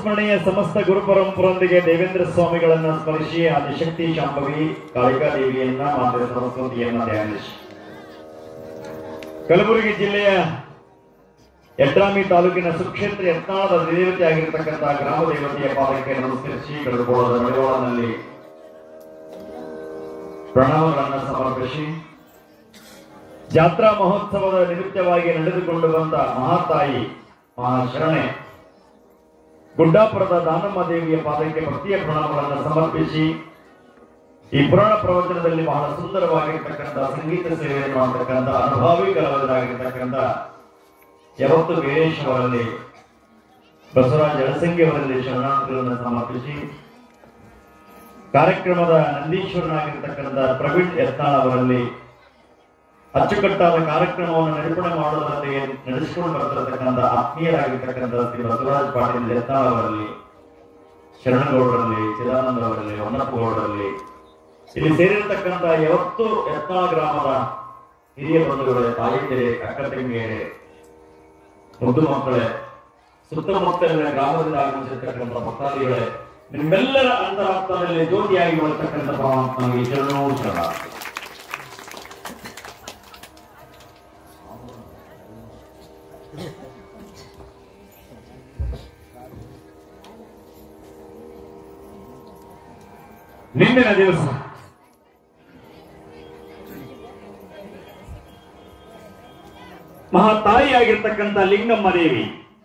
ನಾಮಸ್ಮರಣೆಯ ಸಮಸ್ತ ಗುರು ಪರಂಪರೊಂದಿಗೆ ದೇವೇಂದ್ರ ಸ್ವಾಮಿಗಳನ್ನ ಸ್ಮರಿಸಿ ಆದಿಶಕ್ತಿ ಶಾಂಭವಿ ಕಾಳಿಕಾ ದೇವಿಯನ್ನ ಮಾತೆ ಸರಸ್ವತಿಯನ್ನ ಧ್ಯಾನಿಸಿ ಕಲಬುರಗಿ ಜಿಲ್ಲೆಯ ಯಡ್ರಾಮಿ ತಾಲೂಕಿನ ಸುಕ್ಷೇತ್ರ ಯತ್ನಾಳದ ದೇವತೆ ಆಗಿರತಕ್ಕಂತಹ ಗ್ರಾಮ ದೇವತೆಯ ಪಾದಕ್ಕೆ ನಮಸ್ಕರಿಸಿ ಕಳೆದುಕೊಳ್ಳದ ಮಡಿವಾಳನಲ್ಲಿ ಪ್ರಣವಗಳನ್ನು ಸಮರ್ಪಿಸಿ ಜಾತ್ರಾ ಮಹೋತ್ಸವದ ನಿಮಿತ್ತವಾಗಿ ನಡೆದುಕೊಂಡು ಬಂದ ಮಹಾತಾಯಿ ಮಹಾಶರಣೆ ಗುಡ್ಡಾಪುರದ ದಾನಮ್ಮ ದೇವಿಯ ಪಾದಕ್ಕೆ ಭಕ್ತಿಯ ಪ್ರಣಾಮಗಳನ್ನು ಸಮರ್ಪಿಸಿ ಈ ಪುರಾಣ ಪ್ರವಚನದಲ್ಲಿ ಬಹಳ ಸುಂದರವಾಗಿರ್ತಕ್ಕಂಥ ಸಂಗೀತ ಸೇವೆಯನ್ನು ಮಾಡತಕ್ಕಂಥ ಅನುಭಾವಿ ಕಲಾವಿದರಾಗಿರ್ತಕ್ಕಂಥ ಯಾವತ್ತು ವೀರೇಶ್ ಅವರಲ್ಲಿ ಬಸವರಾಜ್ ಅಳಸಂಗಿ ಅವರಲ್ಲಿ ಶರಣಾರ್ಥಿಗಳನ್ನು ಸಮರ್ಪಿಸಿ ಕಾರ್ಯಕ್ರಮದ ನಂದೀಶ್ವರನಾಗಿರ್ತಕ್ಕಂಥ ಪ್ರವೀಣ್ ಯತ್ನಾಳ್ ಅವರಲ್ಲಿ ಅಚ್ಚುಕಟ್ಟಾದ ಕಾರ್ಯಕ್ರಮವನ್ನು ನಿರೂಪಣೆ ಮಾಡುವುದರಲ್ಲಿ ನಡೆಸಿಕೊಂಡು ಬರ್ತಿರತಕ್ಕಂಥ ಆತ್ಮೀಯರಾಗಿರ್ತಕ್ಕಂಥ ಶ್ರೀ ಬಸವರಾಜ್ ಪಾಟೀಲ್ ಯತ್ನಾಳ್ ಅವರಲ್ಲಿ ಶರಣಗೌಡರಲ್ಲಿ ಚಿದಾನಂದ ಅವರಲ್ಲಿ ಹೊನ್ನಪ್ಪಗೌಡರಲ್ಲಿ ಇಲ್ಲಿ ಸೇರಿರ್ತಕ್ಕಂಥ ಯಾವತ್ತು ಯತ್ನಾಳ ಗ್ರಾಮದ ಹಿರಿಯ ಬಂಧುಗಳೇ ತಾಯಿಯರೇ ಅಕ್ಕ ತಂಗಿಯರೇ ಮುದ್ದು ಮಕ್ಕಳೇ ಸುತ್ತಮುತ್ತಲಿನ ಗ್ರಾಮದಿಂದ ಆಗಮಿಸಿರ್ತಕ್ಕಂಥ ಭಕ್ತಾದಿಗಳೇ ನಿಮ್ಮೆಲ್ಲರ ಅಂತರಾತ್ಮದಲ್ಲಿ ಜ್ಯೋತಿಯಾಗಿ ಬರ್ತಕ್ಕಂಥ ಪರಮಾತ್ಮನಿಗೆ ಶರಣೋ ಶರಣ ನಿನ್ನಿನ ದಿವಸ ಮಹಾತಾಯಿಯಾಗಿರ್ತಕ್ಕಂಥ ಲಿಂಗಮ್ಮ ದೇವಿ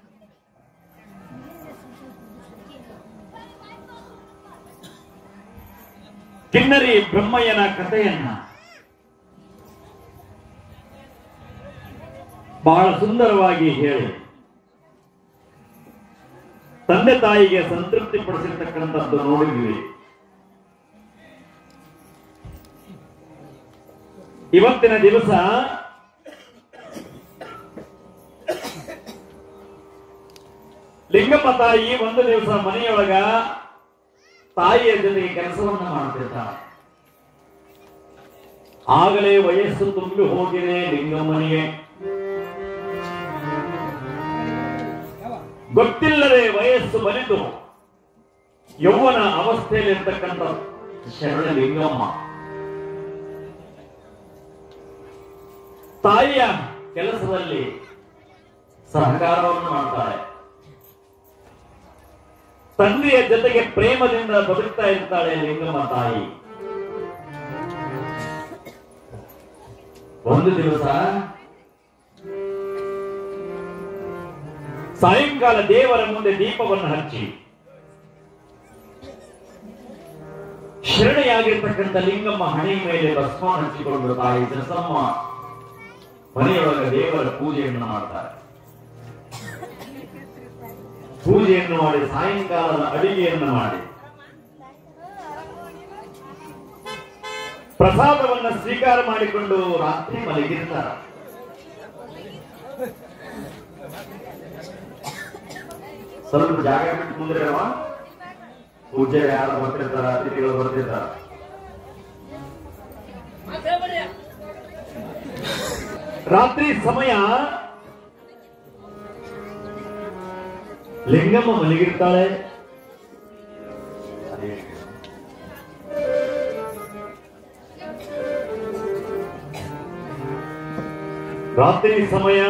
ಕಿನ್ನರಿ ಬ್ರಹ್ಮಯ್ಯನ ಕಥೆಯನ್ನ ಬಹಳ ಸುಂದರವಾಗಿ ಹೇಳಿ ತಂದೆ ತಾಯಿಗೆ ಸಂತೃಪ್ತಿ ಪಡಿಸಿರ್ತಕ್ಕಂಥದ್ದು ನೋಡಿದ್ವಿ ಇವತ್ತಿನ ದಿವಸ ಲಿಂಗಮ್ಮ ತಾಯಿ ಒಂದು ದಿವಸ ಮನೆಯೊಳಗ ತಾಯಿಯ ಜೊತೆಗೆ ಕೆಲಸವನ್ನ ಮಾಡ್ತಿರ್ತಾಳೆ ಆಗಲೇ ವಯಸ್ಸು ತುಂಬಿ ಹೋಗಿದೆ ಲಿಂಗಮ್ಮನಿಗೆ ಗೊತ್ತಿಲ್ಲದೆ ವಯಸ್ಸು ಬಲಿತು ಯೌವನ ಅವಸ್ಥೆಯಲ್ಲಿರ್ತಕ್ಕಂಥ ಶರಣ ಲಿಂಗಮ್ಮ ತಾಯಿಯ ಕೆಲಸದಲ್ಲಿ ಸಹಕಾರವನ್ನು ಮಾಡ್ತಾಳೆ ತಂದೆಯ ಜೊತೆಗೆ ಪ್ರೇಮದಿಂದ ಬದುಕ್ತಾ ಇರ್ತಾಳೆ ಲಿಂಗಮ್ಮ ತಾಯಿ ಒಂದು ದಿವಸ ಸಾಯಂಕಾಲ ದೇವರ ಮುಂದೆ ದೀಪವನ್ನು ಹಚ್ಚಿ ಶರಣೆಯಾಗಿರ್ತಕ್ಕಂಥ ಲಿಂಗಮ್ಮ ಹಣೆ ಮೇಲೆ ಭಸ್ಮ ಹಚ್ಚಿಕೊಂಡು ತಾಯಿ ದಸಮ್ಮ ಮನೆಯೊಳಗ ದೇವರ ಪೂಜೆಯನ್ನು ಮಾಡ್ತಾರೆ ಪೂಜೆಯನ್ನು ಮಾಡಿ ಸಾಯಂಕಾಲದ ಅಡಿಗೆಯನ್ನು ಮಾಡಿ ಪ್ರಸಾದವನ್ನ ಸ್ವೀಕಾರ ಮಾಡಿಕೊಂಡು ರಾತ್ರಿ ಮಲಗಿರ್ತಾರ ಸ್ವಲ್ಪ ಜಾಗ ಬಿಟ್ಟು ಮುಂದೆ ಪೂಜೆ ಯಾರು ಬರ್ತಿರ್ತಾರ ಅತಿಥಿಗಳು ಬರ್ತಿರ್ತಾರ ರಾತ್ರಿ ಸಮಯ ಲಿಂಗಮ್ಮ ಮಲಗಿರ್ತಾಳೆ ರಾತ್ರಿ ಸಮಯ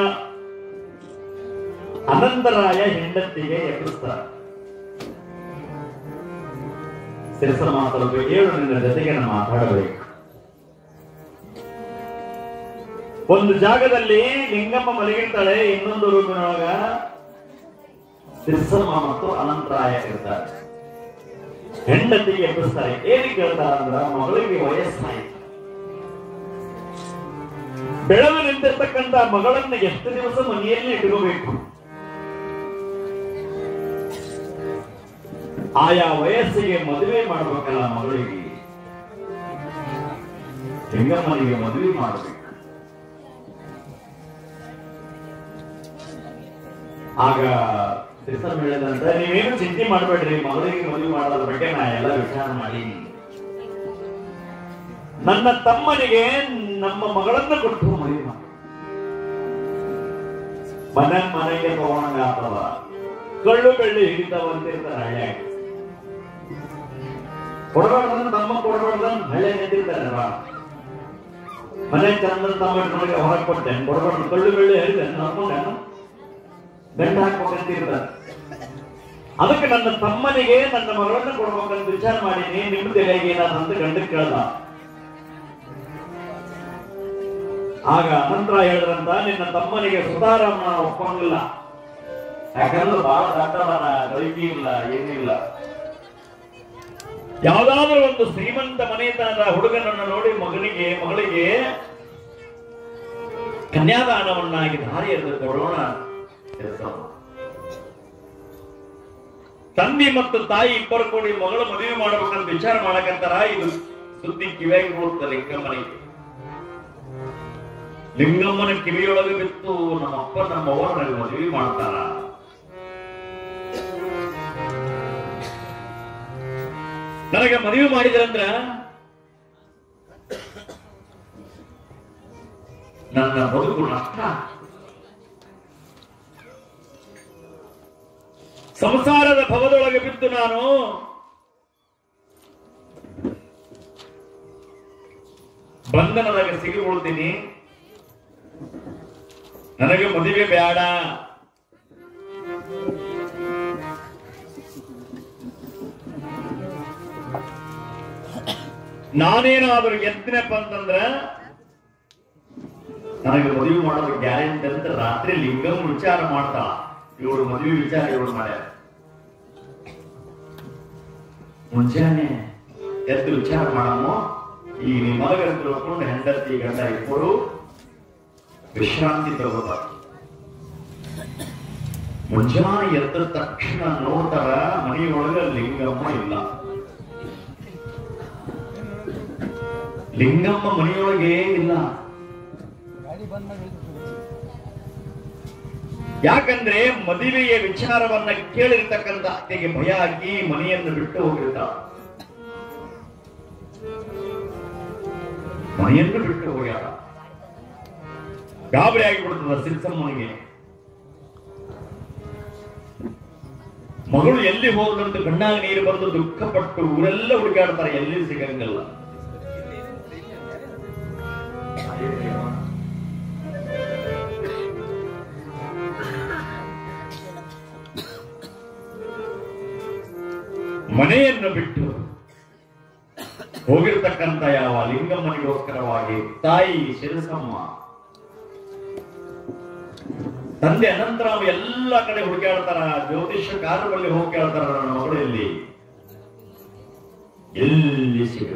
ಅನಂತರಾಯ ಹೆಂಡತಿಗೆ ಎದುರಿಸ್ತಾರೆ ಸಿರಸನ ಮಾತಾಡಬೇಕು ಏಳು ನಿನ್ನ ಜೊತೆಗೆ ನಾನು ಮಾತಾಡಬೇಕು ಒಂದು ಜಾಗದಲ್ಲಿ ಲಿಂಗಮ್ಮ ಮಲಗಿರ್ತಾಳೆ ಇನ್ನೊಂದು ರೂಪಿನೊಳಗ ಸಿರ್ಸಮ್ಮ ಮತ್ತು ಅನಂತರಾಯ ಇರ್ತಾರೆ ಹೆಂಡತಿಗೆ ಎಬ್ಬಿಸ್ತಾರೆ ಏನಕ್ಕೆ ಕೇಳ್ತಾರ ಅಂದ್ರ ಮಗಳಿಗೆ ವಯಸ್ಸಾಯ್ತು ಬೆಳೆದು ನಿಂತಿರ್ತಕ್ಕಂಥ ಮಗಳನ್ನ ಎಷ್ಟು ದಿವಸ ಮನೆಯಲ್ಲಿ ಇಟ್ಕೋಬೇಕು ಆಯಾ ವಯಸ್ಸಿಗೆ ಮದುವೆ ಮಾಡ್ಬೇಕಲ್ಲ ಮಗಳಿಗೆ ಲಿಂಗಮ್ಮನಿಗೆ ಮದುವೆ ಮಾಡಬೇಕು ಆಗ ಸಿಸ್ಟಮ್ ಹೇಳಿದಂತೆ ನೀವೇನು ಚಿಂತೆ ಮಾಡಬೇಡ್ರಿ ಮಗಳಿಗೆ ಮದುವೆ ಮಾಡೋದ್ರ ಬಗ್ಗೆ ನಾ ಎಲ್ಲ ವಿಚಾರ ಮಾಡೀನಿ ನನ್ನ ತಮ್ಮನಿಗೆ ನಮ್ಮ ಮಗಳನ್ನ ಕೊಟ್ಟು ಮದುವೆ ಮಾಡಿ ಮನೆ ಮನೆಗೆ ತಗೊಂಡಂಗ ಆಗ್ತದ ಕಳ್ಳು ಬೆಳ್ಳಿ ಹಿಡಿತಾವಂತಿರ್ತಾರೆ ಹಳ್ಳಿ ಕೊಡಬಾರ್ದನ್ನ ತಮ್ಮ ಕೊಡಬಾರ್ದನ್ನ ಹಳ್ಳಿ ನಿಂತಿರ್ತಾರೆ ಮನೆ ಚಂದ ತಮ್ಮ ಇಟ್ಕೊಂಡ್ರೆ ಹೊರಗೆ ಕೊಟ್ಟೆ ಕೊಡಬಾರ್ದು ಕಳ್ಳು ಬೆಳ್ಳಿ ಹೇಳಿದೆ ನಡ್ಕೊಂಡೆ ಗಂಡ ಹಾಕ್ಬೇಕಂತಿರ್ತಾರೆ ಅದಕ್ಕೆ ನನ್ನ ತಮ್ಮನಿಗೆ ನನ್ನ ಮಗಳನ್ನ ಕೊಡ್ಬೇಕಂತ ವಿಚಾರ ಮಾಡೀನಿ ನಿಮ್ದು ಹೇಗೆ ಏನಾದ್ರು ಅಂತ ಗಂಡಕ್ಕೆ ಕೇಳ್ದ ಆಗ ನಂತರ ಹೇಳಿದ್ರಂತ ನಿನ್ನ ತಮ್ಮನಿಗೆ ಸುತಾರಾಮನ ಒಪ್ಪಂಗಿಲ್ಲ ಯಾಕಂದ್ರೆ ಬಹಳ ದಟ್ಟವನ ಗಳಿಕೆ ಇಲ್ಲ ಏನಿಲ್ಲ ಯಾವ್ದಾದ್ರೂ ಒಂದು ಶ್ರೀಮಂತ ಮನೆತನದ ಹುಡುಗನನ್ನು ನೋಡಿ ಮಗನಿಗೆ ಮಗಳಿಗೆ ಕನ್ಯಾದಾನವನ್ನಾಗಿ ದಾರಿ ಎರೆದು ಕೊಡೋಣ ಕೆಲಸ ತಂದೆ ಮತ್ತು ತಾಯಿ ಇಬ್ಬರು ಕೂಡಿ ಮಗಳು ಮದುವೆ ಮಾಡಬೇಕಂತ ವಿಚಾರ ಮಾಡಕಂತಾರ ಇದು ಸುದ್ದಿ ಕಿವಿಯಾಗಿ ಬೀಳುತ್ತೆ ಲಿಂಗಮ್ಮನಿಗೆ ಲಿಂಗಮ್ಮನ ಕಿವಿಯೊಳಗೆ ಬಿತ್ತು ನಮ್ಮಪ್ಪ ನಮ್ಮವ್ವ ನನಗೆ ಮದುವೆ ಮಾಡ್ತಾರ ನನಗೆ ಮದುವೆ ಮಾಡಿದ್ರಂದ್ರ ನನ್ನ ಬದುಕು ನಷ್ಟ ಸಂಸಾರದ ಭವದೊಳಗೆ ಬಿದ್ದು ನಾನು ಬಂಧನದಾಗ ಸಿಗಿಕೊಳ್ತೀನಿ ನನಗೆ ಮದುವೆ ಬೇಡ ನಾನೇನಾದ್ರೂ ಎತ್ತಿನಪ್ಪ ಅಂತಂದ್ರ ನನಗೆ ಮದುವೆ ಮಾಡೋದು ಗ್ಯಾರಂಟಿ ಅಂತ ರಾತ್ರಿ ಲಿಂಗಂ ವಿಚಾರ ಮಾಡ್ತಾಳ ಇವಳು ಮದುವೆ ವಿಚಾರ ಇವಳು ಮಾಡ್ಯಾರ ಮುಂಜಾನೆ ಎದ್ದು ವಿಚಾರ ಮಾಡಮ್ಮ ಈ ನಿಮ್ಮ ಮಲಗರ ತಿಳ್ಕೊಂಡು ಹೆಂಡತಿ ಗಂಡ ಇಬ್ಬರು ವಿಶ್ರಾಂತಿ ತಗೋತಾರೆ ಮುಂಜಾನೆ ಎದ್ದ ತಕ್ಷಣ ನೋಡ್ತಾರ ಮನೆಯೊಳಗ ಲಿಂಗಮ್ಮ ಇಲ್ಲ ಲಿಂಗಮ್ಮ ಮನೆಯೊಳಗೆ ಇಲ್ಲ ಯಾಕಂದ್ರೆ ಮದುವೆಯ ವಿಚಾರವನ್ನ ಕೇಳಿರ್ತಕ್ಕಂಥ ಆಕೆಗೆ ಭಯ ಆಗಿ ಮನೆಯನ್ನು ಬಿಟ್ಟು ಹೋಗಿರ್ತಾಳ ಮನೆಯನ್ನು ಬಿಟ್ಟು ಹೋಗ್ಯಾರ ಗಾಬರಿ ಆಗಿಬಿಡ್ತದ ಸಿರ್ಸಮ್ಮನಿಗೆ ಮಗಳು ಎಲ್ಲಿ ಹೋದ್ರಂತ ಕಣ್ಣಾಗ ನೀರು ಬಂದು ದುಃಖಪಟ್ಟು ಊರೆಲ್ಲ ಹುಡುಕಾಡ್ತಾರೆ ಎಲ್ಲಿ ಸಿಗಂಗಿಲ್ಲ ಮನೆಯನ್ನು ಬಿಟ್ಟು ಹೋಗಿರ್ತಕ್ಕಂಥ ಯಾವ ಲಿಂಗಮ್ಮನಿಗೋಸ್ಕರವಾಗಿ ತಾಯಿ ಶಿರಸಮ್ಮ ತಂದೆ ಅನಂತರಾಮ ಎಲ್ಲ ಕಡೆ ಹುಡುಕಾಡ್ತಾರ ಜ್ಯೋತಿಷ್ಯಕಾರರಲ್ಲಿ ಹೋಗಿ ಕೇಳ್ತಾರ ನನ್ನ ಮಗಳು ಎಲ್ಲಿ ಎಲ್ಲಿ ಸಿಗ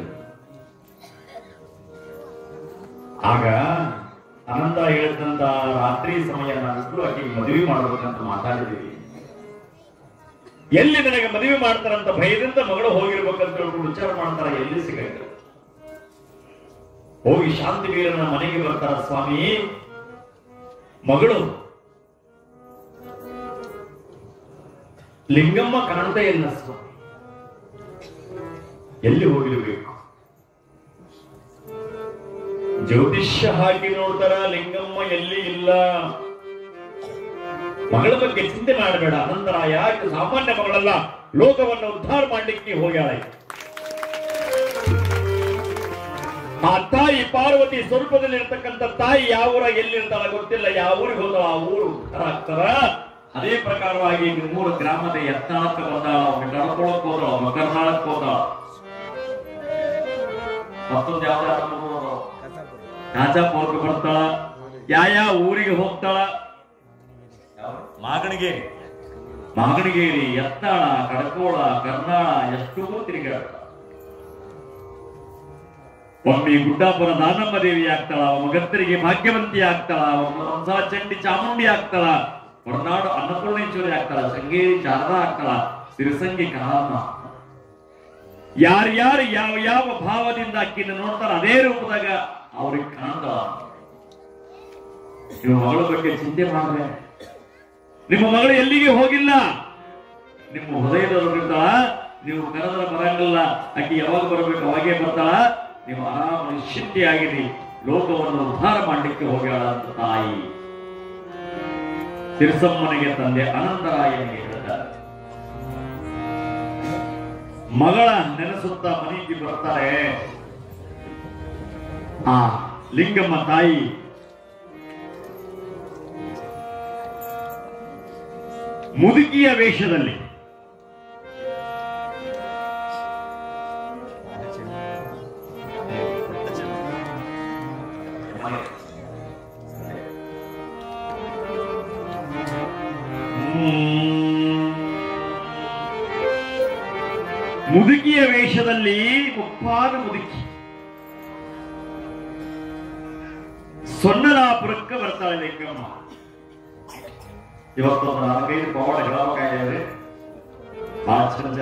ಆಗ ಅನಂತ ಹೇಳಿದಂತ ರಾತ್ರಿ ಸಮಯ ನಾವಿಬ್ರು ಆಕೆಗೆ ಮದುವೆ ಮಾಡ್ಬೇಕಂತ ಮಾತಾಡಿದೀವಿ ಎಲ್ಲಿ ನನಗೆ ಮದುವೆ ಮಾಡ್ತಾರಂತ ಭಯದಿಂದ ಮಗಳು ಹೋಗಿರ್ಬೇಕಂತ ಹೇಳ್ಕೊಂಡು ವಿಚಾರ ಮಾಡ್ತಾರ ಎಲ್ಲಿ ಸಿಗಂಗಿಲ್ಲ ಹೋಗಿ ಶಾಂತಿ ವೀರನ ಮನೆಗೆ ಬರ್ತಾರ ಸ್ವಾಮಿ ಮಗಳು ಲಿಂಗಮ್ಮ ಕಾಣ್ತಾ ಇಲ್ಲ ಸ್ವಾಮಿ ಎಲ್ಲಿ ಹೋಗಿರಬೇಕು ಜ್ಯೋತಿಷ್ಯ ಹಾಕಿ ನೋಡ್ತಾರ ಲಿಂಗಮ್ಮ ಎಲ್ಲಿ ಇಲ್ಲ ಮಗಳ ಬಗ್ಗೆ ಚಿಂತೆ ಮಾಡಬೇಡ ಅನಂತರ ಯಾಕೆ ಸಾಮಾನ್ಯ ಮಗಳಲ್ಲ ಲೋಕವನ್ನು ಉದ್ಧಾರ ಮಾಡ್ಲಿಕ್ಕೆ ಹೋಗ್ಯಾಳ ಈಕೆ. ಆ ತಾಯಿ ಪಾರ್ವತಿ ಸ್ವರೂಪದಲ್ಲಿ ಇರ್ತಕ್ಕಂಥ ತಾಯಿ ಯಾವ ಊರ ಎಲ್ಲಿರ್ತಾಳ ಗೊತ್ತಿಲ್ಲ ಯಾವ ಊರಿಗೆ ಹೋದ ಆ ಊರು ಉದ್ಧಾರ ಆಗ್ತಾರ ಅದೇ ಪ್ರಕಾರವಾಗಿ ಮೂರು ಗ್ರಾಮದ ಎತ್ತಾಳಕ್ಕೆ ಬಂದಾಳ ಅವ್ನು ನಡ್ಕೊಳಕ್ ಹೋದ ಮಕರ್ನಾಳಕ್ ಹೋದ ಮತ್ತೊಂದು ಯಾವ್ದಾದ್ರು ಕಾಚಾಪುರಕ್ಕೆ ಬರ್ತಾಳ ಯಾವ ಯಾವ ಊರಿಗೆ ಹೋಗ್ತಾಳ ಮಾಗಣಿಗೇರಿ ಮಾಗಣಿಗೇರಿ ಎತ್ತಾಳ ಕಡಕೋಳ ಕರ್ನಾಳ ಎಷ್ಟೋ ತಿರುಗಾಡ್ತಾಳ ಒಮ್ಮೆ ಗುಡ್ಡಾಪುರ ದಾನಮ್ಮ ದೇವಿ ಆಗ್ತಾಳ ಮಗತ್ತರಿಗೆ ಭಾಗ್ಯವಂತಿ ಆಗ್ತಾಳ ಒಂದ್ಸಲ ಚಂಡಿ ಚಾಮುಂಡಿ ಆಗ್ತಾಳ ಹೊರನಾಡು ಅನ್ನಪೂರ್ಣೇಶ್ವರಿ ಆಗ್ತಾಳ ಶೃಂಗೇರಿ ಶಾರದಾ ಆಗ್ತಾಳ ಸಿರಸಂಗಿ ಕಾಲಮ್ಮ ಯಾರ್ಯಾರು ಯಾವ ಯಾವ ಭಾವದಿಂದ ಅಕ್ಕಿನ ನೋಡ್ತಾರ ಅದೇ ರೂಪದಾಗ ಅವ್ರಿಗೆ ಕಾಣ್ತಾಳ ನಿಮ್ಮ ಮಗಳ ಬಗ್ಗೆ ಚಿಂತೆ ಮಾಡ್ರೆ ನಿಮ್ಮ ಮಗಳು ಎಲ್ಲಿಗೆ ಹೋಗಿಲ್ಲ ನಿಮ್ಮ ಹೃದಯದಲ್ಲಿರ್ತಾಳ ನೀವು ಕರೆದ್ರೆ ಬರಂಗಿಲ್ಲ ಆಕೆ ಯಾವಾಗ ಬರಬೇಕು ಅವಾಗೇ ಬರ್ತಾಳ ನೀವು ಆರಾಮ ನಿಶ್ಚಿಂತೆಯಾಗಿರಿ ಲೋಕವನ್ನು ಉದ್ಧಾರ ಮಾಡಲಿಕ್ಕೆ ಹೋಗ್ಯಾಳ ಅಂತ ತಾಯಿ ತಿರುಸಮ್ಮನಿಗೆ ತಂದೆ ಅನಂತರಾಯನಿಗೆ ಹೇಳ್ತಾರೆ ಮಗಳ ನೆನೆಸುತ್ತಾ ಮನೆಗೆ ಬರ್ತಾರೆ ಆ ಲಿಂಗಮ್ಮ ತಾಯಿ ಮುದುಕಿಯ ವೇಷದಲ್ಲಿ ಮುದುಕಿಯ ವೇಷದಲ್ಲಿ ಮುಪ್ಪಾದ ಮುದುಕಿ ಸೊನ್ನಲಾಪುರಕ್ಕೆ ಬರ್ತಾಳೆ ಲಿಂಗಮ್ಮ ಇವತ್ತೊಂದು ನಾಲ್ಕೈದು ಪವಾಡ ಹೇಳಬೇಕಾಗಿದೆ ಬಹಳ ಚಂದ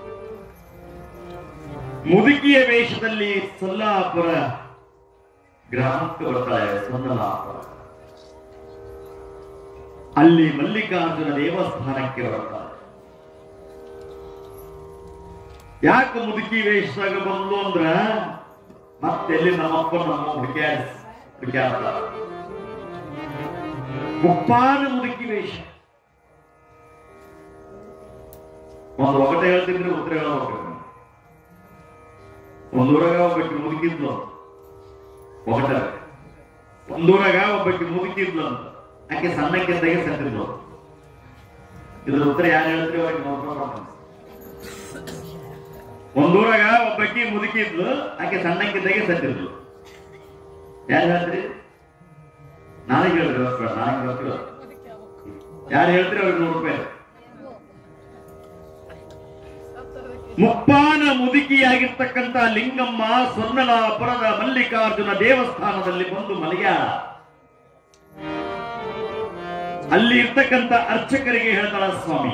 ಮುದುಕಿಯ ವೇಷದಲ್ಲಿ ಸೊಲ್ಲಾಪುರ ಗ್ರಾಮಕ್ಕೆ ಬರ್ತಾಳೆ ಸೊನ್ನಲಾಪುರ ಅಲ್ಲಿ ಮಲ್ಲಿಕಾರ್ಜುನ ದೇವಸ್ಥಾನಕ್ಕೆ ಬರ್ತಾಳೆ ಯಾಕೆ ಮುದುಕಿ ವೇಷದಾಗ ಬಂದು ಅಂದ್ರ ಮತ್ತೆಲ್ಲಿ ನಮ್ಮಪ್ಪ ನಮ್ಮ ಹುಡುಕ್ಯಾಡ ಹುಡುಕ್ಯಾಡ್ತಾರ ಮುಪ್ಪಾನ ಮುದುಕಿ ವೇಷ ಒಂದು ಒಗಟ ಹೇಳ್ತಿದ್ರೆ ಉತ್ತರ ಹೇಳಬೇಕು ಒಂದೂರಾಗ ಒಬ್ಬಕ್ಕೆ ಮುದುಕಿದ್ಲು ಒಗಟ ಒಂದೂರಾಗ ಒಬ್ಬಕ್ಕೆ ಮುದುಕಿದ್ಲು ಅಂತ ಆಕೆ ಸಣ್ಣಕ್ಕಿದ್ದಾಗೆ ಸತ್ತಿದ್ಲು ಇದ್ರ ಉತ್ತರ ಯಾರು ಹೇಳ್ತೀವಿ ಅವ್ರಿಗೆ ನೋಡ್ಕೊಂಡು ಒಂದೂರಾಗ ಒಬ್ಬಕ್ಕಿ ಮುದುಕಿದ್ಲು ಆಕೆ ಸಣ್ಣಕ್ಕಿದ್ದಾಗೆ ಸತ್ತಿದ್ಲು ಯಾರು ಹೇಳ್ತೀರಿ ನಾಳೆ ಹೇಳಿದ್ರಿ ಇವತ್ತು ನಾಳೆ ಗೊತ್ತಿಲ್ಲ ಯಾರು ಹೇಳ್ತೀರಿ ಅವ್ರಿಗೆ ನೂರು ರೂಪಾಯಿ ಮುಪ್ಪಾನ ಮುದುಕಿಯಾಗಿರ್ತಕ್ಕಂಥ ಲಿಂಗಮ್ಮ ಸೊನ್ನಲಾಪುರದ ಮಲ್ಲಿಕಾರ್ಜುನ ದೇವಸ್ಥಾನದಲ್ಲಿ ಬಂದು ಮಲಗ್ಯಾಳ ಅಲ್ಲಿ ಇರ್ತಕ್ಕಂಥ ಅರ್ಚಕರಿಗೆ ಹೇಳ್ತಾಳ ಸ್ವಾಮಿ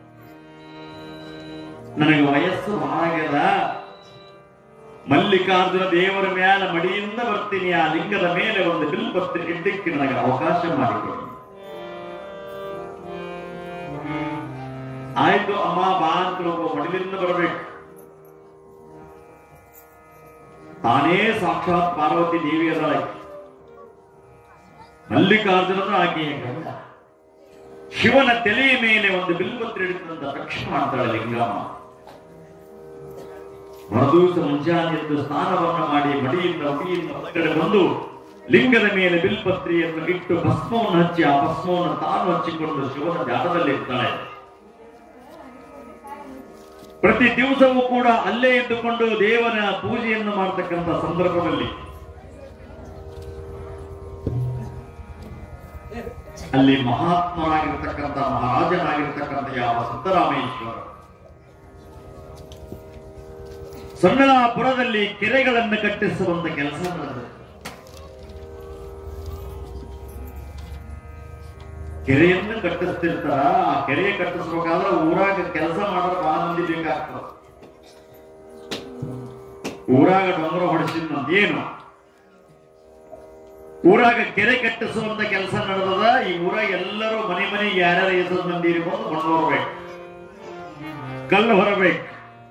ನನಗೆ ವಯಸ್ಸು ಹಾಗೆಲ್ಲ ಮಲ್ಲಿಕಾರ್ಜುನ ದೇವರ ಮ್ಯಾಲ ಮಡಿಯಿಂದ ಬರ್ತೀನಿ ಆ ಲಿಂಗದ ಮೇಲೆ ಒಂದು ಬಿಲ್ಪತ್ರಿ ಇಡ್ಲಿಕ್ಕೆ ನನಗೆ ಅವಕಾಶ ಮಾಡಿಕೊಡಿ ಆಯ್ತು ಅಮ್ಮ ಬಾ ಅಂತ ಒಬ್ಬ ಮಡಿಲಿಂದ ಬರಬೇಕು ತಾನೇ ಸಾಕ್ಷಾತ್ ಪಾರ್ವತಿ ದೇವಿ ಅದಳ ಮಲ್ಲಿಕಾರ್ಜುನನ ಆಕೆಯ ಗಂಡ ಶಿವನ ತಲೆಯ ಮೇಲೆ ಒಂದು ಬಿಲ್ಪತ್ರಿ ಹಿಡಿದಂತ ತಕ್ಷಣ ಮಾಡ್ತಾಳೆ ಲಿಂಗಮ್ಮ ಮರುದಿವಸ ಮುಂಜಾನೆ ಎದ್ದು ಸ್ನಾನವನ್ನು ಮಾಡಿ ಮಡಿಯಿಂದ ಉಡಿಯಿಂದ ಹೊರಗಡೆ ಬಂದು ಲಿಂಗದ ಮೇಲೆ ಬಿಲ್ಪತ್ರಿಯನ್ನು ಇಟ್ಟು ಭಸ್ಮವನ್ನು ಹಚ್ಚಿ ಆ ಭಸ್ಮವನ್ನು ತಾನು ಹಚ್ಚಿಕೊಂಡು ಶಿವನ ಧ್ಯಾನದಲ್ಲಿ ಇರ್ತಾಳೆ ಪ್ರತಿ ದಿವಸವೂ ಕೂಡ ಅಲ್ಲೇ ಇದ್ದುಕೊಂಡು ದೇವನ ಪೂಜೆಯನ್ನು ಮಾಡತಕ್ಕಂಥ ಸಂದರ್ಭದಲ್ಲಿ ಅಲ್ಲಿ ಮಹಾತ್ಮನಾಗಿರ್ತಕ್ಕಂಥ ಮಹಾರಾಜನಾಗಿರ್ತಕ್ಕಂಥ ಯಾವ ಸಿದ್ದರಾಮೇಶ್ವರ ಸೊನ್ನಲಾಪುರದಲ್ಲಿ ಕೆರೆಗಳನ್ನು ಕಟ್ಟಿಸುವಂತ ಕೆಲಸ ನಡೆದಿದೆ ಕೆರೆಯನ್ನು ಕಟ್ಟಿಸ್ತಿರ್ತಾರ ಆ ಕೆರೆ ಕಟ್ಟಿಸ್ಬೇಕಾದ್ರೆ ಊರಾಗ ಕೆಲಸ ಮಾಡೋರು ಬಹಳ ಮಂದಿ ಬೇಕಾಗ್ತದ ಊರಾಗ ಡೊಂಗರ ಹೊಡಿಸಿದ್ನಂತ ಏನು ಊರಾಗ ಕೆರೆ ಕಟ್ಟಿಸುವಂತ ಕೆಲಸ ನಡೆದದ ಈ ಊರಾಗ ಎಲ್ಲರೂ ಮನೆ ಮನೆಗೆ ಯಾರ್ಯಾರ ಹೆಸರು ಮಂದಿ ಇರ್ಬೋದು ಮಣ್ಣು ಹೊರಬೇಕು ಕಲ್ಲು ಹೊರಬೇಕು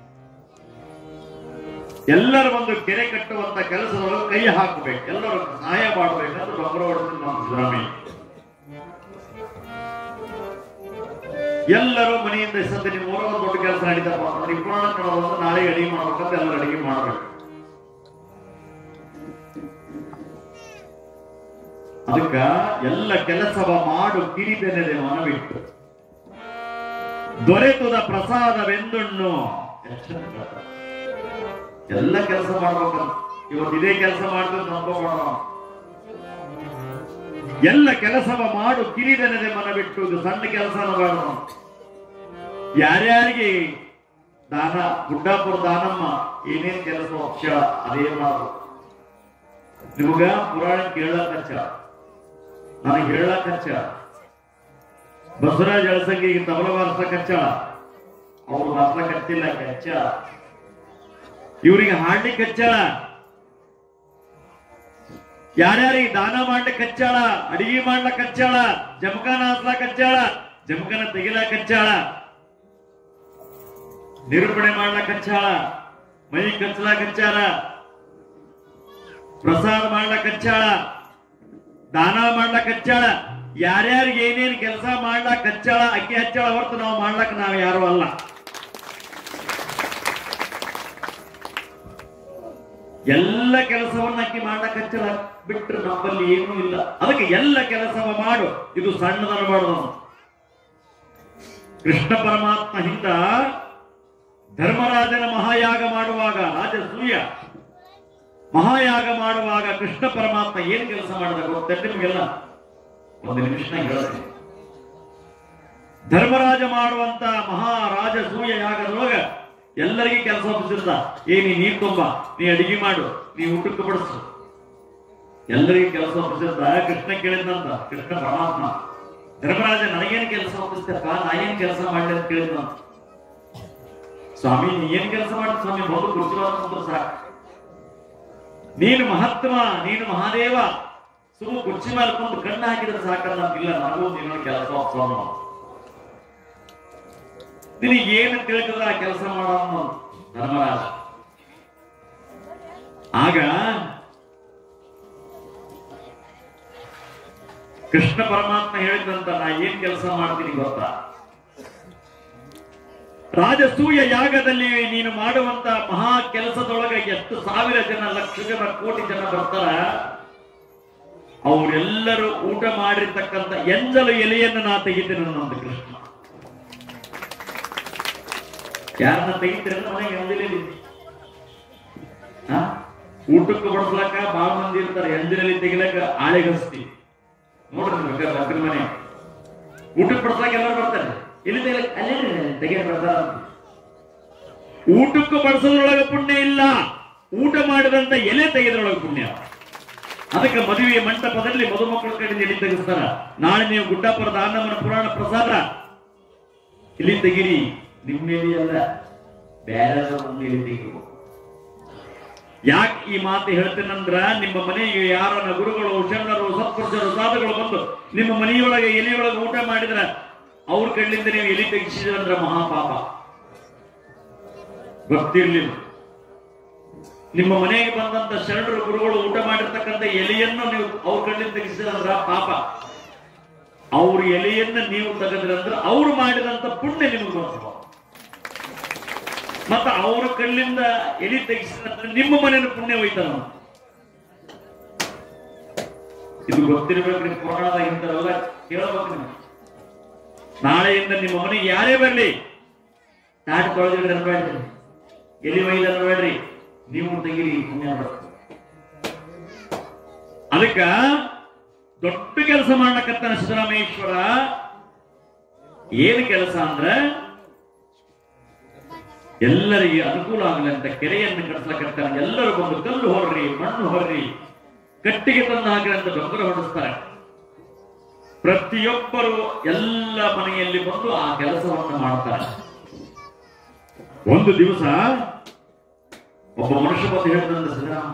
ಎಲ್ಲರೂ ಒಂದು ಕೆರೆ ಕಟ್ಟುವಂತ ಕೆಲಸದೊಳಗೆ ಕೈ ಹಾಕಬೇಕು ಎಲ್ಲರೂ ಸಹಾಯ ಮಾಡಬೇಕಂತ ಡೊಂಗರ ಹೊಡೆದ ನಮ್ಮ ಸಿದ್ದರಾಮಯ್ಯ ಎಲ್ಲರೂ ಮನೆಯಿಂದ ಸದ್ಯ ನೀವು ಮೂರ ದೊಡ್ಡ ಕೆಲಸ ನಡೀತಪ್ಪ ಅಂದ್ರೆ ಈ ಪುರಾಣ ಕಣವನ್ನು ನಾಳೆ ಅಡಿಗೆ ಮಾಡ್ಬೇಕಂತ ಎಲ್ಲರೂ ಅಡಿಗೆ ಮಾಡ್ಬೇಕು ಅದಕ್ಕ ಎಲ್ಲ ಕೆಲಸವ ಮಾಡು ಕಿರಿದೆನೆದೆ ಮನವಿಟ್ಟು ದೊರೆತುದ ಪ್ರಸಾದವೆಂದುಣ್ಣು ಎಲ್ಲ ಕೆಲಸ ಮಾಡ್ಬೇಕಂತ ಇವತ್ತು ಇದೇ ಕೆಲಸ ಮಾಡಿದ್ರೆ ನಂಬೋಣ ಎಲ್ಲ ಕೆಲಸವ ಮಾಡು ಕಿರಿದೆನೆದೆ ಮನ ಬಿಟ್ಟು ಇದು ಸಣ್ಣ ಕೆಲಸನ ಬೇಡ ಯಾರ್ಯಾರಿಗೆ ದಾನ ಗುಡ್ಡಾಪುರ ದಾನಮ್ಮ ಏನೇನ್ ಕೆಲಸ ಅಕ್ಷರ ಅದೇ ಮಾಡು ನಿಮಗ ಪುರಾಣ ಕೇಳಕ್ ಹಚ್ಚ ನನಗೆ ಹೇಳಕ್ ಹಚ್ಚ ಬಸವರಾಜ್ ಅಳಸಂಗಿಗೆ ತಬಲ ಬಾರ್ಸಕ್ ಹಚ್ಚ ಅವ್ರು ಬಾರ್ಸಕ್ ಹಚ್ಚಿಲ್ಲ ಹಚ್ಚ ಇವ್ರಿಗೆ ಹಾಡ್ಲಿಕ್ಕೆ ಹಚ್ಚಾಳ ಯಾರ್ಯಾರಿಗೆ ದಾನ ಮಾಡ್ಲಿಕ್ಕೆ ಹಚ್ಚಾಳ ಅಡಿಗೆ ಮಾಡ್ಲಕ್ ಹಚ್ಚಾಳ ಜಮಖಾನ ಹಾಸ್ಲಾಕ್ ಹಚ್ಚಾಳ ಜಮಖಾನ ತೆಗಿಲಾಕ್ ಹಚ್ಚಾಳ ನಿರೂಪಣೆ ಮಾಡ್ಲಕ್ ಹಚ್ಚಾಳ ಮೈ ಕಚ್ಚಲಾಕ್ ಹಚ್ಚಾಳ ಪ್ರಸಾದ ಮಾಡ್ಲಕ್ ಹಚ್ಚಾಳ ದಾನ ಮಾಡ್ಲಕ್ ಹಚ್ಚಾಳ ಯಾರ್ಯಾರಿಗೆ ಏನೇನ್ ಕೆಲಸ ಮಾಡ್ಲಾಕ್ ಹಚ್ಚಾಳ ಅಕ್ಕಿ ಹಚ್ಚಾಳ ಹೊರತು ನಾವು ಮಾಡ್ಲಾಕ್ ನಾವು ಯಾರು ಅಲ್ಲ ಎಲ್ಲ ಕೆಲಸವನ್ನ ಅಕ್ಕಿ ಮಾಡ್ಲಾಕ್ ಹಚ್ಚಳ ಬಿಟ್ರೆ ನಮ್ಮಲ್ಲಿ ಏನೂ ಇಲ್ಲ ಅದಕ್ಕೆ ಎಲ್ಲ ಕೆಲಸವ ಮಾಡು ಇದು ಸಣ್ಣದನ್ನಬಾರ್ದು ಅವನು. ಕೃಷ್ಣ ಪರಮಾತ್ಮ ಹಿಂದ ಧರ್ಮರಾಜನ ಮಹಾಯಾಗ ಮಾಡುವಾಗ ರಾಜ ಸೂರ್ಯ ಮಹಾಯಾಗ ಮಾಡುವಾಗ ಕೃಷ್ಣ ಪರಮಾತ್ಮ ಏನ್ ಕೆಲಸ ಮಾಡಿದ ಗೊತ್ತ ನಿಮಗೆಲ್ಲ ಒಂದು ನಿಮಿಷ ಹೇಳ್ತೀನಿ ಧರ್ಮರಾಜ ಮಾಡುವಂತ ಮಹಾರಾಜ ಸೂರ್ಯ ಯಾಗದೊಳಗ ಎಲ್ಲರಿಗೂ ಕೆಲಸ ಒಪ್ಪಿಸಿರ್ತ ಏ ನೀ ನೀರ್ ತುಂಬ ನೀ ಅಡಿಗೆ ಮಾಡು ನೀ ಊಟಕ್ಕೆ ಬಡಿಸು ಎಲ್ಲರಿಗೂ ಕೆಲಸ ಒಪ್ಪಿಸಿರ್ತ ಕೃಷ್ಣ ಕೇಳಿದ್ನಂತ ಕೃಷ್ಣ ಪರಮಾತ್ಮ ಧರ್ಮರಾಜ ನನಗೇನ್ ಕೆಲಸ ಒಪ್ಪಿಸ್ತಪ್ಪ ನಾ ಏನ್ ಕೆಲಸ ಮಾಡ್ಲಿ ಅಂತ ಕೇಳಿದ್ನಂತ ಸ್ವಾಮಿ ನೀ ಏನ್ ಕೆಲಸ ಮಾಡಿ ಸ್ವಾಮಿ ಮೊದಲು ಕುರ್ಚಿವಾದ ಸಾಕು ನೀನು ಮಹಾತ್ಮ ನೀನು ಮಹಾದೇವ ಸುಮ್ಮ ಕುರ್ಚಿ ಮೇಲೆ ಕುಂತು ಕಣ್ಣು ಹಾಕಿದ್ರೆ ಸಾಕಲ್ಲ ಅಂತಿಲ್ಲ ನನಗೂ ನೀನು ಕೆಲಸ ಒಪ್ಸೋನು ನಿನಗೆ ಏನು ತಿಳಿತದ ಆ ಕೆಲಸ ಮಾಡೋನು ಧರ್ಮರಾಜ ಆಗ ಕೃಷ್ಣ ಪರಮಾತ್ಮ ಹೇಳಿದಂತ ನಾ ಏನ್ ಕೆಲಸ ಮಾಡ್ತೀನಿ ಗೊತ್ತಾ ರಾಜಸೂಯ ಯಾಗದಲ್ಲಿ ನೀನು ಮಾಡುವಂತ ಮಹಾ ಕೆಲಸದೊಳಗೆ ಎಷ್ಟು ಸಾವಿರ ಜನ ಲಕ್ಷ ಜನ ಕೋಟಿ ಜನ ಬರ್ತಾರ ಅವರೆಲ್ಲರೂ ಊಟ ಮಾಡಿರ್ತಕ್ಕಂಥ ಎಂಜಲು ಎಲೆಯನ್ನು ನಾ ತೆಗಿತೇನೆ ನನ್ನೊಂದು ಕೃಷ್ಣ ಯಾರನ್ನ ತೆಗಿತೀರ ಮನೆಗೆ ಎಂಜಲು ಎಲೆ ಹಾ? ಊಟಕ್ಕೆ ಬಡಿಸ್ಲಾಕ ಬಾಳ ಮಂದಿ ಇರ್ತಾರೆ ಎಂಜಲಲ್ಲಿ ತೆಗಿಲಕ್ಕ ಆಳೆ ಗಸ್ತಿ ನೋಡ್ರಿ ಬೇಕಾದ್ರೆ ಲಗ್ನ ಮನೆ ಊಟಕ್ಕೆ ಬಡಿಸ್ಲಾಕ ಎಲ್ಲರೂ ಬರ್ತಾರೆ ಇಲ್ಲಿ ತೆಗಿಲಕ್ಕ ಅಲ್ಲೇ ತೆಗಿಯ ಬರ್ತಾರ ಅಂತ. ಊಟಕ್ಕೆ ಬಡಿಸೋದ್ರೊಳಗೆ ಪುಣ್ಯ ಇಲ್ಲ ಊಟ ಮಾಡಿದಂತ ಎಲೆ ತೆಗೆದ್ರೊಳಗೆ ಪುಣ್ಯ ಅದಕ್ಕೆ ಮದುವೆ ಮಂಟಪದಲ್ಲಿ ಮದುಮಕ್ಕಳ ಕಡೆಯಿಂದ ಎಲ್ಲಿ ತೆಗಿಸ್ತಾರ ನಾಳೆ ನೀವು ಗುಡ್ಡಾಪುರದ ಅನ್ನಮನ ಪುರಾಣ ಪ್ರಸಾದ ಇಲ್ಲಿ ತೆಗಿರಿ ನಿಮ್ಮೇಲಿ ಅಲ್ಲ ಬೇರೆ ಮುಂದೆ ತೆಗಿಬೇಕು ಯಾಕೆ ಈ ಮಾತು ಹೇಳ್ತೇನಂದ್ರ ನಿಮ್ಮ ಮನೆಗೆ ಯಾರನ್ನ ಗುರುಗಳು ಶರಣರು ಸತ್ಪುರುಷರು ಸಾಧುಗಳು ಬಂದು ನಿಮ್ಮ ಮನೆಯೊಳಗೆ ಎಲೆಯೊಳಗೆ ಊಟ ಮಾಡಿದ್ರ ಅವ್ರ ಕಣ್ಣಿಂದ ನೀವು ಎಲಿ ತೆಗಿಸಿದ್ರಂದ್ರ ಮಹಾಪಾಪ ಗೊತ್ತಿರ್ಲಿಲ್ಲ ನಿಮ್ಮ ಮನೆಗೆ ಬಂದಂತ ಶರಣರು ಗುರುಗಳು ಊಟ ಮಾಡಿರ್ತಕ್ಕಂಥ ಎಲೆಯನ್ನು ನೀವು ಅವ್ರ ಕಣ್ಣಿಂದ ತೆಗಿಸಿದ್ರಂದ್ರ ಪಾಪ ಅವ್ರ ಎಲೆಯನ್ನ ನೀವು ತೆಗೆದ್ರಂದ್ರ ಅವ್ರು ಮಾಡಿದಂತ ಪುಣ್ಯ ನಿಮಗೆ ಬರ್ತದೆ ಮತ್ತ ಅವರ ಕಣ್ಣಿಂದ ಎಲಿ ತೆಗಿಸಿದ ನಿಮ್ಮ ಮನೆಯ ಪುಣ್ಯ ಹೋಯ್ತಾನ ಇದು ಗೊತ್ತಿರ್ಬೇಕ್ರಿ ಪುರಾಣದ ಇಂಥವೆಲ್ಲ ಕೇಳಬೇಕು ನೀವು ನಾಳೆಯಿಂದ ನಿಮ್ಮ ಮನೆಗೆ ಯಾರೇ ಬರ್ಲಿ ತಾಟಿ ತೊಳೆದಿದ್ರೆ ಅನ್ಬೇಡ್ರಿ ಎಲಿ ಒಯ್ದು ಅನ್ಬೇಡ್ರಿ ನೀವು ತೆಗಿರಿ ಪುಣ್ಯ ಬರ್ತದೆ ಅದಕ್ಕ ದೊಡ್ಡ ಕೆಲಸ ಮಾಡ್ಲಕತ್ತಾನ ಸಿದ್ದರಾಮೇಶ್ವರ ಏನು ಕೆಲಸ ಅಂದ್ರೆ ಎಲ್ಲರಿಗೆ ಅನುಕೂಲ ಆಗಲಿ ಅಂತ ಕೆರೆಯನ್ನು ಕಟ್ಸ್ಲಕತ್ತಾನೆ ಎಲ್ಲರೂ ಬಂದು ಕಲ್ಲು ಹೊರ್ರಿ ಮಣ್ಣು ಹೊರ್ರಿ ಕಟ್ಟಿಗೆ ತಂದು ಹಾಕ್ರಿ ಅಂತ ಡೊಂಗರ ಹೊಡಿಸ್ತಾರೆ ಪ್ರತಿಯೊಬ್ಬರು ಎಲ್ಲ ಮನೆಯಲ್ಲಿ ಬಂದು ಆ ಕೆಲಸವನ್ನು ಮಾಡ್ತಾರೆ ಒಂದು ದಿವಸ ಒಬ್ಬ ಮನುಷ್ಯ ಬಂದು ಹೇಳಿದಂತ ಸಿದ್ದರಾಮ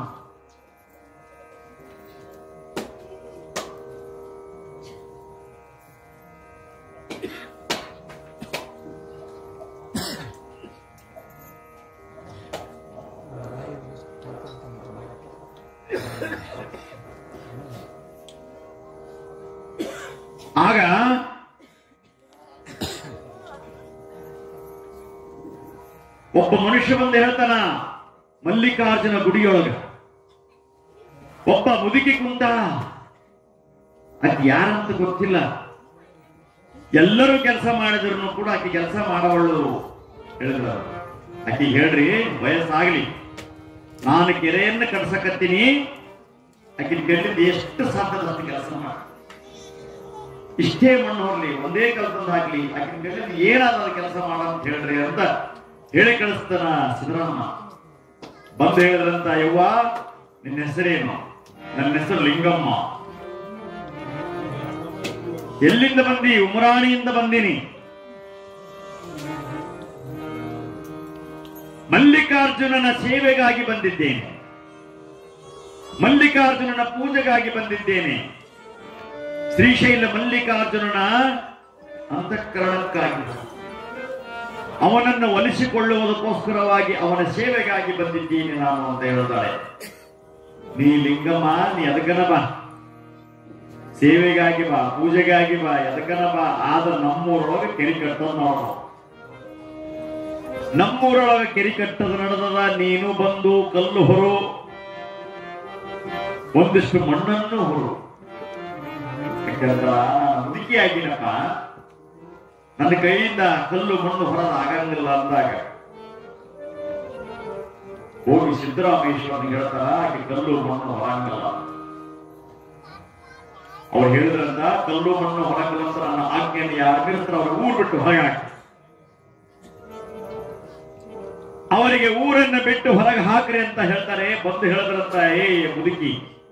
ಆಗ ಒಬ್ಬ ಮನುಷ್ಯ ಬಂದು ಹೇಳ್ತಾನ ಮಲ್ಲಿಕಾರ್ಜುನ ಗುಡಿಯೊಳಗ ಒಬ್ಬ ಮುದುಕಿ ಕುಂತ ಅದ್ ಯಾರಂತ ಗೊತ್ತಿಲ್ಲ ಎಲ್ಲರೂ ಕೆಲಸ ಮಾಡಿದ್ರು ಕೂಡ ಆಕೆ ಕೆಲಸ ಮಾಡವಳು ಹೇಳಿದ್ರ ಆಕೆ ಹೇಳ್ರಿ ವಯಸ್ಸಾಗ್ಲಿ ನಾನು ಕೆರೆಯನ್ನು ಕಟ್ಸಕತ್ತೀನಿ ಆಕಿನ ಕೈಲಿಂದ ಎಷ್ಟು ಸಾಧ್ಯ ಅಷ್ಟು ಕೆಲಸ ಮಾಡಿ ಇಷ್ಟೇ ಮಣ್ಣು ಹೊರಲಿ ಒಂದೇ ಕೆಲಸದಿಂದ ಹಾಕ್ಲಿ ಆಕಿನ ಕೈಲಿಂದ ಏನಾದ್ರೂ ಕೆಲಸ ಮಾಡ ಅಂತ ಹೇಳ್ರಿ ಅಂತ ಹೇಳಿ ಕಳಿಸ್ತಾನ ಸಿದ್ದರಾಮ ಬಂದು ಹೇಳಿದ್ರಂತ ಯವ್ವ ನಿನ್ನ ಹೆಸರೇನು ನನ್ನ ಹೆಸರು ಲಿಂಗಮ್ಮ ಎಲ್ಲಿಂದ ಬಂದಿ ಉಮರಾಣಿಯಿಂದ ಬಂದೀನಿ ಮಲ್ಲಿಕಾರ್ಜುನನ ಸೇವೆಗಾಗಿ ಬಂದಿದ್ದೇನೆ ಮಲ್ಲಿಕಾರ್ಜುನನ ಪೂಜೆಗಾಗಿ ಬಂದಿದ್ದೇನೆ ಶ್ರೀಶೈಲ ಮಲ್ಲಿಕಾರ್ಜುನನ ಅಂತಃಕರಣಕ್ಕಾಗಿ ಅವನನ್ನು ಒಲಿಸಿಕೊಳ್ಳುವುದಕ್ಕೋಸ್ಕರವಾಗಿ ಅವನ ಸೇವೆಗಾಗಿ ಬಂದಿದ್ದೀನಿ ನಾನು ಅಂತ ಹೇಳ್ತಾಳೆ ನೀ ಲಿಂಗಮ್ಮ ನೀ ಅದಕ್ಕನ ಬಾ ಸೇವೆಗಾಗಿ ಬಾ ಪೂಜೆಗಾಗಿ ಬಾ ಎದಕ್ಕನ ಬಾ ಆದ್ರೆ ನಮ್ಮೂರೊಳಗೆ ಕೆರಿ ಕಟ್ಟೋದು ನೋಡೋಣ ನಮ್ಮೂರೊಳಗೆ ಕೆರಿ ಕಟ್ಟದ ನಡೆದದ ನೀನು ಬಂದು ಕಲ್ಲು ಹೊರು ಒಂದಿಷ್ಟು ಮಣ್ಣನ್ನು ಹೊರು ಯಾಕಂದ್ರ ಮುದುಕಿ ಆಗಿನಪ್ಪ ನನ್ನ ಕೈಯಿಂದ ಕಲ್ಲು ಮಣ್ಣು ಹೊರದ ಆಗಂಗಿಲ್ಲ ಅಂದಾಗ ಹೋಗಿ ಸಿದ್ದರಾಮೇಶ್ವರನಿಗೆ ಹೇಳ್ತಾರ ಆಕೆ ಕಲ್ಲು ಮಣ್ಣು ಹೊರಂಗಿಲ್ಲ ಅವ್ರು ಹೇಳಿದ್ರಂತ ಕಲ್ಲು ಮಣ್ಣು ಹೊರಂಗಿಲ್ಲ ಅಂತ ನನ್ನ ಆಜ್ಞೆಯನ್ನು ಯಾರು ಮೀರ್ತಾರ ಅವ್ರ ಊರ್ ಬಿಟ್ಟು ಹೊರಗೆ ಹಾಕಿ ಅವರಿಗೆ ಊರನ್ನ ಬಿಟ್ಟು ಹೊರಗೆ ಹಾಕ್ರಿ ಅಂತ ಹೇಳ್ತಾರೆ ಬಂದು ಹೇಳಿದ್ರಂತ ಏ ಮುದುಕಿ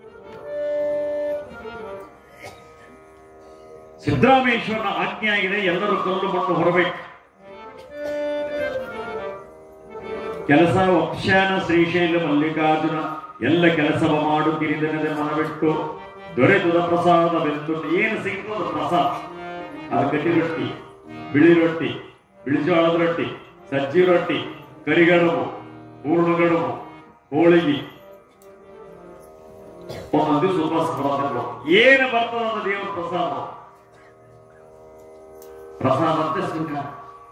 ಸಿದ್ದರಾಮೇಶ್ವರನ ಆಜ್ಞೆ ಆಗಿದೆ ಎಲ್ಲರೂ ಕಲ್ಲು ಮಣ್ಣು ಹೊರಬೇಕು ಕೆಲಸ ವಕ್ಷಾನ ಶ್ರೀಶೈಲ ಮಲ್ಲಿಕಾರ್ಜುನ ಎಲ್ಲ ಕೆಲಸವ ಮಾಡು ಕಿರಿದನದ ಮನವಿಟ್ಟು ದೊರೆತದ ಪ್ರಸಾದವೆಂದು ಏನು ಸಿಗ್ತದ ಪ್ರಸಾದ ಅದು ಕಟ್ಟಿ ರೊಟ್ಟಿ ಬಿಳಿ ರೊಟ್ಟಿ ಬಿಳಿ ಜೋಳದ ರೊಟ್ಟಿ ಸಜ್ಜಿ ರೊಟ್ಟಿ ಕರಿಗಡುಬು ಹೂರ್ಣಗಡುಬು ಹೋಳಿಗೆ ಒಂದೊಂದು ದಿವಸ ಉಪವಾಸ ಬರೋದಿಲ್ಲ ಏನು ಬರ್ತದ ಅಂತ ದೇವರ ಪ್ರಸಾದ ಪ್ರಸಾದ ಅಂತ ಸ್ವೀಕಾರ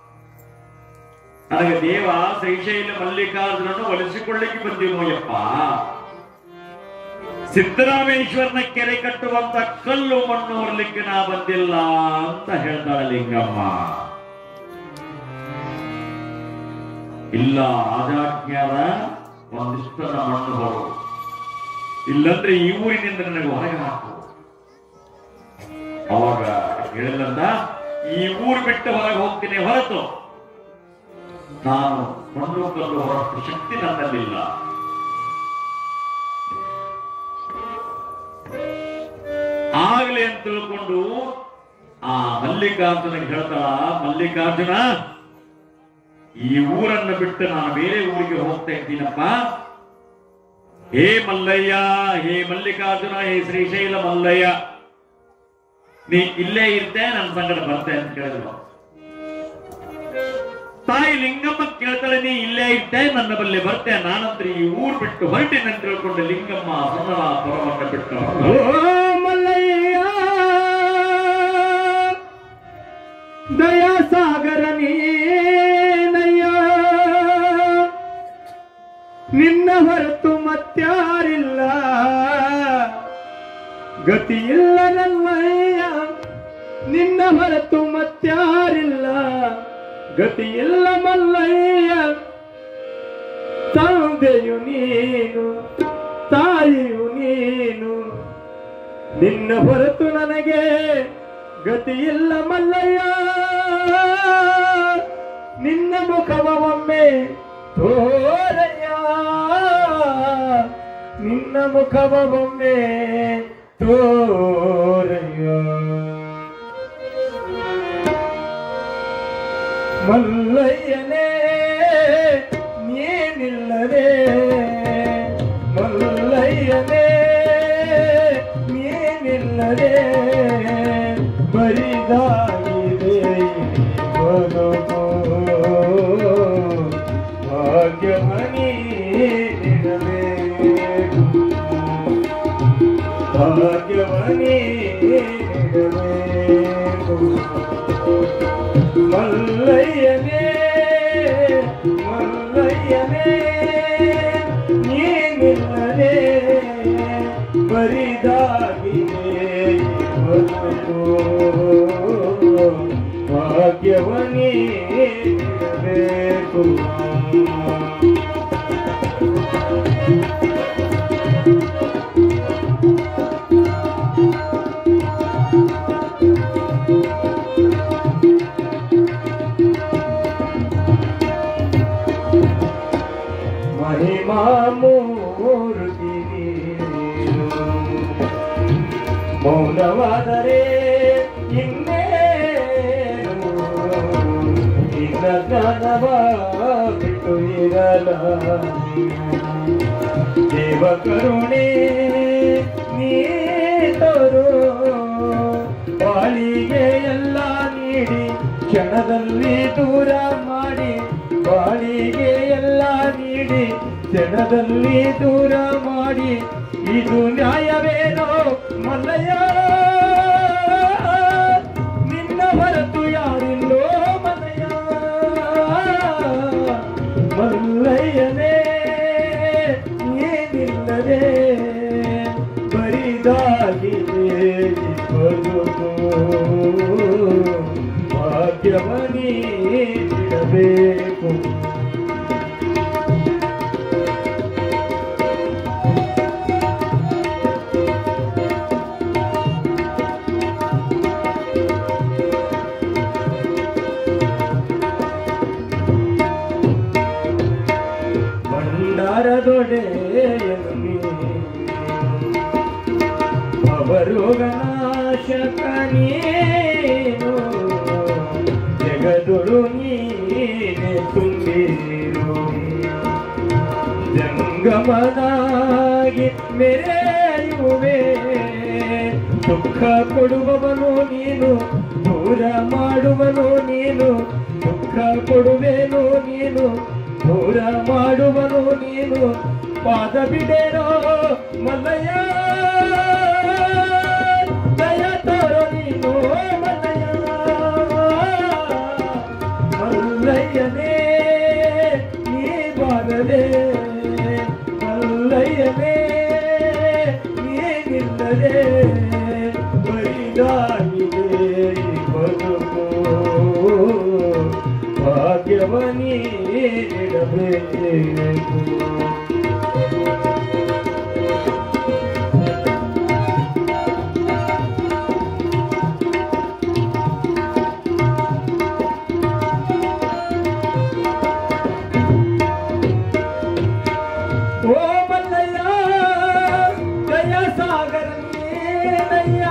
ನನಗೆ ದೇವ ಶ್ರೀಶೈಲ ಮಲ್ಲಿಕಾರ್ಜುನನ್ನು ಒಲಿಸಿಕೊಳ್ಳಿಕ್ಕೆ ಬಂದಿವೋಯಪ್ಪ ಸಿದ್ದರಾಮೇಶ್ವರನ ಕೆರೆ ಕಟ್ಟುವಂತ ಕಲ್ಲು ಮಣ್ಣು ಹೊರಲಿಕ್ಕೆ ನಾ ಬಂದಿಲ್ಲ ಅಂತ ಹೇಳ್ತಾಳೆ ಲಿಂಗಮ್ಮ ಇಲ್ಲ ರಾಜಾಜ್ಞಾದ ಒಂದಿಷ್ಟನ ಮಣ್ಣು ಹೊರು ಇಲ್ಲಂದ್ರೆ ಈ ಊರಿನಿಂದ ನನಗೆ ಹೊರಗೆ ಹಾಕು ಅವಾಗ ಹೇಳಿಲ್ಲಂದ ಈ ಊರು ಬಿಟ್ಟು ಹೊರಗೆ ಹೋಗ್ತೀನಿ ಹೊರತು ನಾನು ಮಣ್ಣು ಕಲ್ಲು ಹೊರಷ್ಟು ಶಕ್ತಿ ನನ್ನಲ್ಲಿಲ್ಲ ಆಗ್ಲಿ ಅಂತ ತಿಳ್ಕೊಂಡು ಆ ಮಲ್ಲಿಕಾರ್ಜುನ ಹೇಳ್ತಾಳ ಮಲ್ಲಿಕಾರ್ಜುನ ಈ ಊರನ್ನು ಬಿಟ್ಟು ನಾನು ಬೇರೆ ಊರಿಗೆ ಹೋಗ್ತಾ ಇದ್ದೀನಪ್ಪ ಹೇ ಮಲ್ಲಯ್ಯ ಹೇ ಮಲ್ಲಿಕಾರ್ಜುನ ಹೇ ಶ್ರೀಶೈಲ ಮಲ್ಲಯ್ಯ ನೀ ಇಲ್ಲೇ ಇರ್ತೆ ನನ್ನ ಸಂಗಡ ಬರ್ತೆ ಅಂತ ಕೇಳಿದ್ರು ತಾಯಿ ಲಿಂಗಮ್ಮ ಕೇಳ್ತಾಳೆ ನೀ ಇಲ್ಲೇ ಇದ್ದೆ ನನ್ನ ಬಲ್ಲಿ ಬರ್ತೆ ನಾನಂತ್ರ ಈ ಊರ್ ಬಿಟ್ಟು ಹೊರಟಿನ ಅಂತ ತಿಳ್ಕೊಂಡು ಲಿಂಗಮ್ಮ ಸೊನ್ನರ ಪರವನ್ನ ಬಿಟ್ಟು ಓ ಮಲ್ಲಯ್ಯ ದಯಾ ಸಾಗರ ನೀನಯ್ಯ ನಿನ್ನ ಹೊರತು ಮತ್ಯಾರಿಲ್ಲ ಗತಿಯಿಲ್ಲ ನನ್ನಯ್ಯ ನಿನ್ನ ಹೊರತು ಮತ್ಯಾರಿಲ್ಲ ಗತಿಯಿಲ್ಲ ಮಲ್ಲಯ್ಯ ತಂದೆಯು ನೀನು ತಾಯಿಯು ನೀನು ನಿನ್ನ ಹೊರತು ನನಗೆ ಗತಿಯಿಲ್ಲ ಮಲ್ಲಯ್ಯ ನಿನ್ನ ಮುಖವ ಒಮ್ಮೆ ತೋರಯ್ಯ ನಿನ್ನ ಮುಖವ ಒಮ್ಮೆ ತೋರಯ್ಯ ಮಲ್ಲಯ್ಯನೇ ನೀನಿಲ್ಲದೆ ಮಲ್ಲಯ್ಯನೇ ನೀನಿಲ್ಲದೆ ಬರಿದಾಗಿದೆ ಬದುಕು ಭಾಗ್ಯವನಿ ನೀಡಬೇಕು ಭಾಗ್ಯವನಿ ನೀಡಬೇಕು ಮಲ್ಲಯ್ಯನೇ ಮಲ್ಲಯ್ಯನೇ ನೀನಿಲ್ಲದೆ ಬರಿದಾಗಿದೆ ಬದುಕು ಭಾಗ್ಯವನೇ ಬೇಕು ಮಹಿಮಾ ಮೂರ್ತಿ ನೀನು. ಮೌನವಾದರೆ ಇನ್ನೇನು ನಿನ್ನ ಜ್ಞಾನವ ಬಿಟ್ಟು ಇರಲ ದೇವ ಕರುಣೆ ನೀ ತೋರು ಬಾಳಿಗೆ ಎಲ್ಲ ನೀಡಿ ಕ್ಷಣದಲ್ಲಿ ದೂರ ಮಾಡಿ ಬಾಳಿಗೆ ಎಲ್ಲ ನೀಡಿ ಕ್ಷಣದಲ್ಲಿ ದೂರ ಮಾಡಿ ಇದು ನ್ಯಾಯವೇನೋ ಮಲ್ಲಯ್ಯ ಮಲ್ಲಯ್ಯನೇ ಏನಿಲ್ಲದೆ ಬರಿದಾಗಿದೆ ಈ ಬದುಕು ಭಾಗ್ಯವನೇ ಇಡಬೇಕು ಭಂಡಾರದೊಡೆಯನು ನೀನು. ಅವರೋಗನಾಶಕ ನೀನು ಜಗದೊಳು ನೀನೆ ತುಂಬಿರು ಜಂಗಮನಾಗಿ ಮೆರೆಯುವೆ ದುಃಖ ಕೊಡುವವನು ನೀನು ದೂರ ಮಾಡುವನು ನೀನು ದುಃಖ ಕೊಡುವೆನು ನೀನು ದೂರ ಮಾಡುವನು ನೀನು ಪಾದ ಬಿಡೇನೋ ಮಲ್ಲಯ್ಯ ದಯ ತರೋ ನೀನು ಮಲ್ಲಯ್ಯ ಮಲ್ಲಯ್ಯನೇ ನೀ ಬಾರದೆ ಮಲ್ಲಯ್ಯನೇ ನೀನಿಲ್ಲದೆ ಬರಿದಾಗಿದೆ ಈ ಬದುಕು ಭಾಗ್ಯವನೇ ನೀಡಬೇಕು ಓ ಮಲ್ಲಯ್ಯ ದಯ ಸಾಗರ ನೀನಯ್ಯ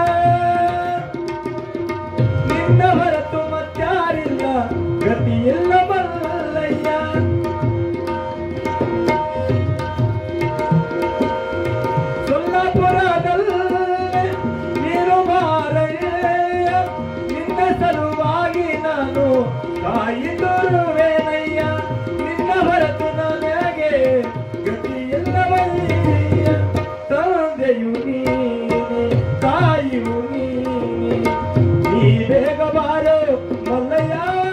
ನಿನ್ನ ಹೊರತು ಮತ್ಯಾರಿಲ್ಲ ಗತಿಯಿಲ್ಲ ಮಲ್ಲಯ್ಯ ಸೊಲ್ಲಾಪುರದಲ್ಲಿ ನೀರು ಮಾರಯ್ಯ ನಿನ್ನ ಸಲುವಾಗಿ ನಾನು ಕಾಯಿದುರುವೆನಯ್ಯ ನಿನ್ನ ಹೊರತು ನನಗೆ ಗತಿಯಿಲ್ಲವಯ್ಯ ತಂದೆಯು ನೀನೆ ತಾಯಿಯು ನೀನೆ ನೀ ಬೇಗ ಬಾರೋ ಮಲ್ಲಯ್ಯ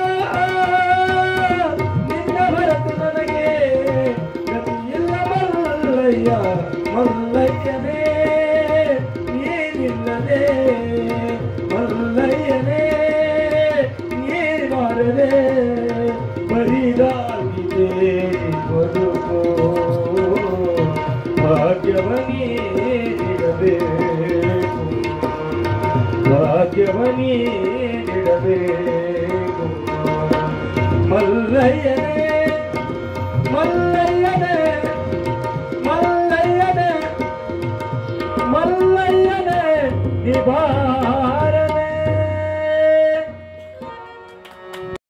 ನಿನ್ನ ಹೊರತು ನನಗೆ ಗತಿಯಿಲ್ಲ ಮಲ್ಲಯ್ಯ ಮಲ್ಲಯ್ಯನೇ ನೀನಿಲ್ಲದೆ ಮಲ್ಲಯ್ಯನೇ ನೀನ್ ಮಾಡದೆ ಬರಿದಾಗಿದೆ ಬದುಕು ಭಾಗ್ಯವನೇ ನೀಡಬೇಕು ಭಾಗ್ಯವನೇ ನೀಡಬೇಕು ಮಲ್ಲಯ್ಯನೇ ಮಲ್ಲಯ್ಯನೇ ಮಲ್ಲಯ್ಯನೇ ಮಲ್ಲಯ್ಯನೇ ನಿಭಾ